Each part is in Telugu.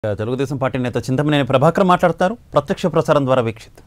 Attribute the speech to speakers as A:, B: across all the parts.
A: తెలుగుదేశం పార్టీ నేత చింతమనేని ప్రభాకర్ మాట్లాడతారు ప్రత్యక్ష ప్రసారం ద్వారా వీక్షిద్దాం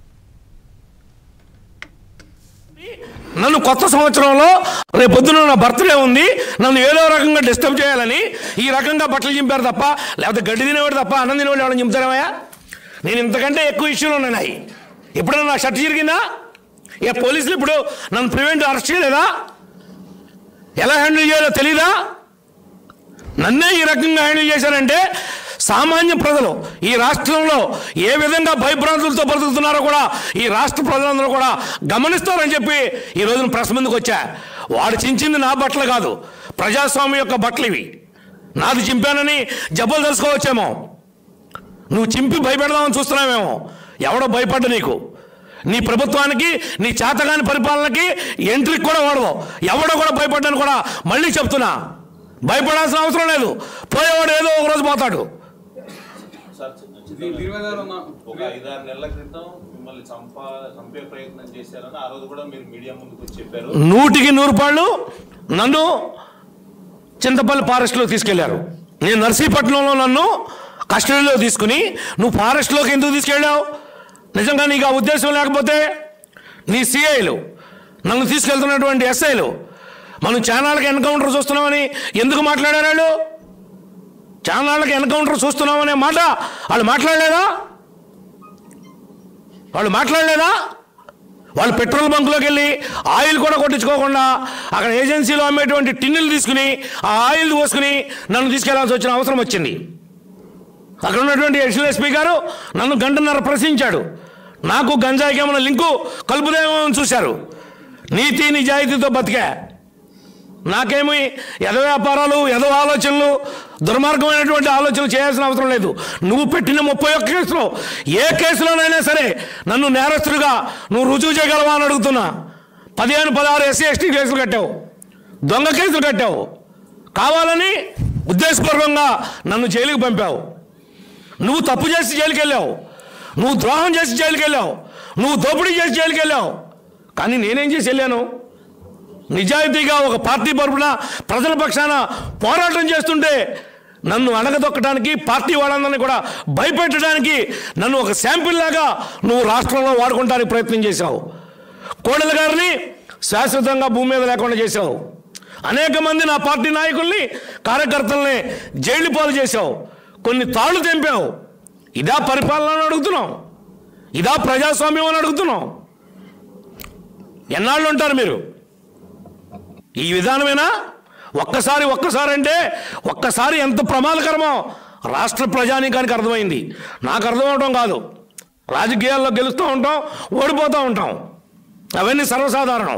B: నన్ను కొత్త సంవత్సరంలో రేపు పొద్దున నా బర్త్డే ఉంది నన్ను ఏదో రకంగా డిస్టర్బ్ చేయాలని ఈ రకంగా బట్టలు చింపారు తప్ప లేకపోతే గడ్డి తినేవాడు తప్ప అన్నం తినేవాడు ఎవరైనా చింపుతారేమయ్యా నేను ఇంతకంటే ఎక్కువ ఇష్యూలు ఉన్నాయి నాయి. ఎప్పుడైనా నా షర్ట్ చిరిగిందా ఏ పోలీసులు ఇప్పుడు నన్ను ప్రివెంట్ అరెస్ట్ చేయలేదా ఎలా హ్యాండిల్ చేయాలో తెలీదా నన్నే ఈ రకంగా హ్యాండిల్ చేశారంటే సామాన్య ప్రజలు ఈ రాష్ట్రంలో ఏ విధంగా భయభ్రాంతులతో బ్రతుకుతున్నారో కూడా ఈ రాష్ట్ర ప్రజలందరూ కూడా గమనిస్తారని చెప్పి ఈ రోజున ప్రెస్ ముందుకు వచ్చా వాడు చించింది నా బట్టలు కాదు ప్రజాస్వామ్యం యొక్క బట్టలు ఇవి నాది చింపానని జబ్బులు తెలుసుకోవచ్చేమో నువ్వు చింపి భయపెడదామని చూస్తున్నావేమో ఎవడో భయపడ్డ నీకు నీ ప్రభుత్వానికి నీ చేతగాని పరిపాలనకి ఎంట్రీకి కూడా వాడదు ఎవడో కూడా భయపడ్డాను కూడా మళ్ళీ చెప్తున్నా భయపడాల్సిన అవసరం లేదు పోయేవాడు ఏదో ఒక రోజు పోతాడు
C: ఒక ఐదారు నెలల క్రితం మిమ్మల్ని చంపా చంపే ప్రయత్నం చేశారని ఆ రోజు కూడా మీరు మీడియా ముందుకు వచ్చి చెప్పారు
B: నూటికి నూరు పాళ్ళు నన్ను చింతపల్లి ఫారెస్ట్లో తీసుకెళ్లారు నేను నర్సీపట్నంలో నన్ను కస్టడీలో తీసుకుని నువ్వు ఫారెస్ట్లోకి ఎందుకు తీసుకెళ్ళావు నిజంగా నీకు ఆ ఉద్దేశం లేకపోతే నీ సిఐలు నన్ను తీసుకెళ్తున్నటువంటి ఎస్ఐలు మనం చానాళ్ళకి ఎన్కౌంటర్ చూస్తున్నామని ఎందుకు మాట్లాడారు వాళ్ళు చానాళ్ళకి ఎన్కౌంటర్ చూస్తున్నామనే మాట వాళ్ళు మాట్లాడలేదా వాళ్ళు మాట్లాడలేదా వాళ్ళు పెట్రోల్ బంకులోకి వెళ్ళి ఆయిల్ కూడా కొట్టించుకోకుండా అక్కడ ఏజెన్సీలో అమ్మేటువంటి టిన్నులు తీసుకుని ఆ ఆయిల్ పోసుకుని నన్ను తీసుకెళ్లాల్సి వచ్చిన అవసరం వచ్చింది అక్కడ ఉన్నటువంటి ఎడిషనల్ ఎస్పీ గారు నన్ను గంటన్నర ప్రశ్నించాడు నాకు గంజాయికి ఏమైనా లింకు కలుపుదేమో అని చూశారు నీతి నిజాయితీతో బతికా నాకేమి ఎద వ్యాపారాలు ఎద ఆలోచనలు దుర్మార్గమైనటువంటి ఆలోచనలు చేయాల్సిన అవసరం లేదు నువ్వు పెట్టిన ముప్పై ఒక్క కేసులో ఏ కేసులోనైనా సరే నన్ను నేరస్తుడిగా నువ్వు రుజువు చేయగలవా అని అడుగుతున్నా పదిహేను పదహారు ఎస్సీ ఎస్టీ కేసులు కట్టావు దొంగ కేసులు కట్టావు కావాలని ఉద్దేశపూర్వకంగా నన్ను జైలుకి పంపావు నువ్వు తప్పు చేసి జైలుకి వెళ్ళావు నువ్వు ద్రోహం చేసి జైలుకి వెళ్ళావు నువ్వు దోపిడీ చేసి జైలుకి వెళ్ళావు కానీ నేనేం చేసి వెళ్ళాను నిజాయితీగా ఒక పార్టీ తరపున ప్రజల పక్షాన పోరాటం చేస్తుంటే నన్ను అణగదొక్కడానికి పార్టీ వాళ్ళందరినీ కూడా భయపెట్టడానికి నన్ను ఒక శాంపిల్ లాగా నువ్వు రాష్ట్రంలో వాడుకోవడానికి ప్రయత్నం చేశావు కోడెల గారిని శాశ్వతంగా భూమి మీద లేకుండా చేశావు అనేక మంది నా పార్టీ నాయకుల్ని కార్యకర్తల్ని జైలు పాలు చేశావు కొన్ని తాళ్ళు తెంపావు ఇదా పరిపాలన అని అడుగుతున్నాం ఇదా ప్రజాస్వామ్యం అని అడుగుతున్నాం ఎన్నాళ్ళు ఉంటారు మీరు ఈ విధానమేనా ఒక్కసారి ఒక్కసారి అంటే ఒక్కసారి ఎంత ప్రమాదకరమో రాష్ట్ర ప్రజానీకానికి అర్థమైంది నాకు అర్థం అవడం కాదు రాజకీయాల్లో గెలుస్తూ ఉంటాం ఓడిపోతూ ఉంటాం అవన్నీ సర్వసాధారణం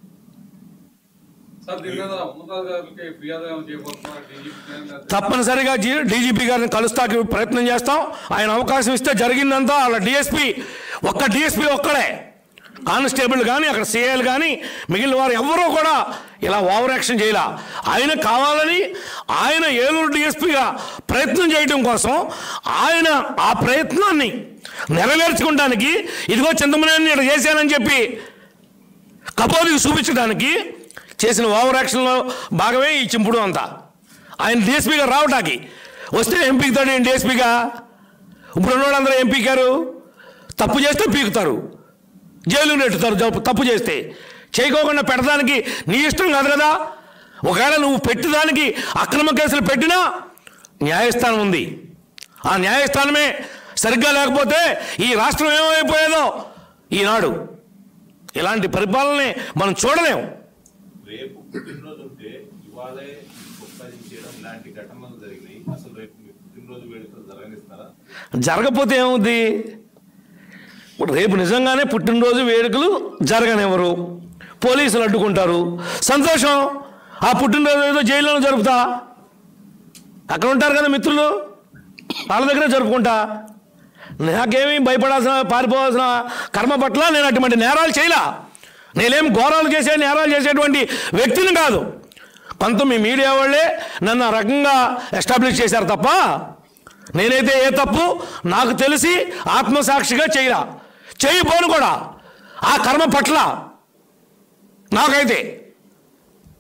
D: సార్ దీని మీద ఉన్నతాధికారులకి ఫిర్యాదు ఏమైనా చేయబోతున్నారు డీజీపీ
B: తప్పనిసరిగా జీ డీజీపీ గారిని కలుస్తాకి ప్రయత్నం చేస్తాం ఆయన అవకాశం ఇస్తే జరిగిందంతా వాళ్ళ డిఎస్పీ ఒక్క డిఎస్పీ ఒక్కడే కానిస్టేబుల్ కానీ అక్కడ సిఐలు కానీ మిగిలిన వారు ఎవరూ కూడా ఇలా ఓవర్ యాక్షన్ చేయలే ఆయన కావాలని ఆయన ఏలూరు డిఎస్పీగా ప్రయత్నం చేయడం కోసం ఆయన ఆ ప్రయత్నాన్ని నెరవేర్చుకోవడానికి ఇదిగో చింతమనేని ఇక్కడ చేశానని చెప్పి కపోదికి చూపించడానికి చేసిన ఓవర్ యాక్షన్లో భాగమే ఈ చింపుడు అంతా ఆయన డిఎస్పీగా రావటానికి వస్తే ఏం పీకుతాడు ఏం డిఎస్పీగా ఇప్పుడు ఉన్నవాళ్ళందరూ ఏం పీకారు తప్పు చేస్తే పీకుతారు జైలు నెట్టుతారు జబ్బు- తప్పు చేస్తే చేయకోకుండా పెట్టడానికి నీ ఇష్టం కాదు కదా ఒకవేళ నువ్వు పెట్టడానికి అక్రమ కేసులు పెట్టినా న్యాయస్థానం ఉంది ఆ న్యాయస్థానమే సరిగ్గా లేకపోతే ఈ రాష్ట్రం ఏమైపోయేదో ఈనాడు ఇలాంటి పరిపాలనని మనం చూడలేము
C: రేపు పుట్టినరోజు ఉంటే ఇవాళే ఉత్పాదించడం ఇలాంటి ఘటనలు జరిగినాయి అసలు రేపు మీ పుట్టినరోజు వేడుకలు జరగనిస్తారా
B: జరగకపోతే ఏముంది ఇప్పుడు రేపు నిజంగానే పుట్టినరోజు వేడుకలు జరగనివ్వరు పోలీసులు అడ్డుకుంటారు సంతోషం ఆ పుట్టినరోజు ఏదో జైల్లోనే జరుపుతా అక్కడ ఉంటారు కదా మిత్రులు వాళ్ళ దగ్గరే జరుపుకుంటా నాకేమీ భయపడాల్సిన పారిపోవాల్సిన కర్మ పట్ల నేను అటువంటి నేరాలు చేయలా నేనేం ఘోరాలు చేసే నేరాలు చేసేటువంటి వ్యక్తిని కాదు కొంత మీ మీడియా వాళ్ళే నన్ను ఆ రకంగా ఎస్టాబ్లిష్ చేశారు తప్ప నేనైతే ఏ తప్పు నాకు తెలిసి ఆత్మసాక్షిగా చేయలా చేయబోను కూడా ఆ కర్మ పట్ల నాకైతే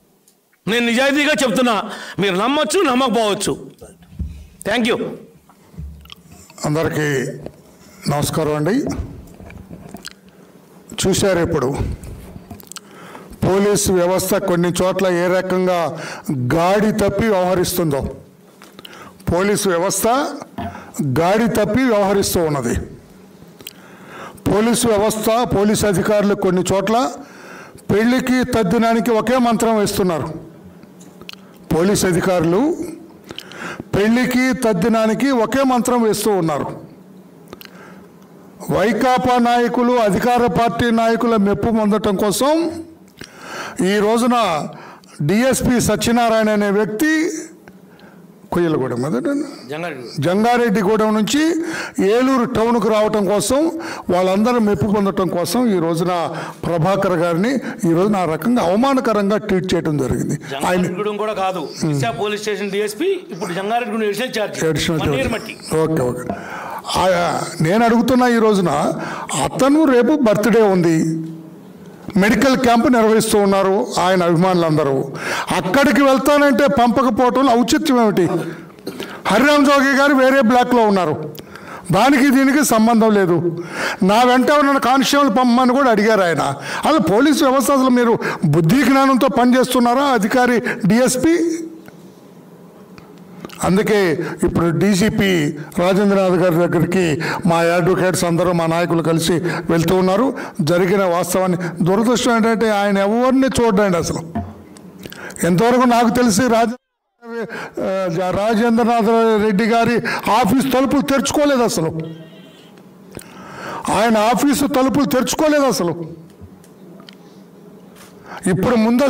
B: నేను నిజాయితీగా చెప్తున్నా మీరు నమ్మొచ్చు నమ్మకపోవచ్చు థ్యాంక్ యూ
E: అందరికీ నమస్కారం అండి చూశారు ఇప్పుడు పోలీసు వ్యవస్థ కొన్ని చోట్ల ఏ రకంగా గాడి తప్పి వ్యవహరిస్తుందో పోలీసు వ్యవస్థ గాడి తప్పి వ్యవహరిస్తూ ఉన్నది పోలీసు వ్యవస్థ పోలీసు అధికారులు కొన్ని చోట్ల పెళ్లికి తద్దినానికి ఒకే మంత్రం వేస్తున్నారు పోలీసు అధికారులు పెళ్లికి తద్దినానికి ఒకే మంత్రం వేస్తూ ఉన్నారు వైకాపా నాయకులు అధికార పార్టీ నాయకుల మెప్పు పొందటం కోసం ఈ రోజున డిఎస్పి సత్యనారాయణ అనే వ్యక్తి కొయ్యలగూడెం కదండి జంగారెడ్డిగూడెం నుంచి ఏలూరు టౌన్కు రావటం కోసం వాళ్ళందరూ మెప్పు పొందటం కోసం ఈ రోజున ప్రభాకర్ గారిని ఈ రోజున ఆ రకంగా అవమానకరంగా ట్రీట్ చేయడం జరిగింది ఆయన
B: జంగారెడ్డిగూడెం కూడా కాదు విశాఖ పోలీస్ స్టేషన్ డిఎస్పీ ఇప్పుడు Jangareddygudem additional charge
E: additional
B: one year
E: charge.
B: మట్టి
E: ఓకే ఓకే ఆ, నేను అడుగుతున్నా ఈ రోజున అతను రేపు బర్త్డే ఉంది మెడికల్ క్యాంప్ నిర్వహిస్తూ ఉన్నారు ఆయన అభిమానులందరూ అక్కడికి వెళ్తానంటే పంపకపోవటంలో ఔచిత్యం ఏమిటి హరిరామ్ జోగి గారు వేరే బ్లాక్లో ఉన్నారు దానికి దీనికి సంబంధం లేదు నా వెంట ఉన్న కానిస్టేబుల్ పంపమని కూడా అడిగారు ఆయన అసలు పోలీసు వ్యవస్థ అసలు మీరు బుద్ధి జ్ఞానంతో పనిచేస్తున్నారా అధికారి డిఎస్పి అందుకే ఇప్పుడు డీజీపీ రాజేంద్రనాథ్ గారి దగ్గరికి మా అడ్వకేట్స్ అందరూ మా నాయకులు కలిసి వెళ్తూ ఉన్నారు జరిగిన వాస్తవాన్ని దురదృష్టం ఏంటంటే ఆయన ఎవరిని చూడండి అసలు ఎంతవరకు నాకు తెలిసి రాజ ఆ, రాజేంద్రనాథ్ రెడ్డి గారి ఆఫీస్ తలుపులు తెరుచుకోలేదు అసలు ఆయన ఆఫీసు తలుపులు తెరుచుకోలేదు అసలు ఇప్పుడు ముందు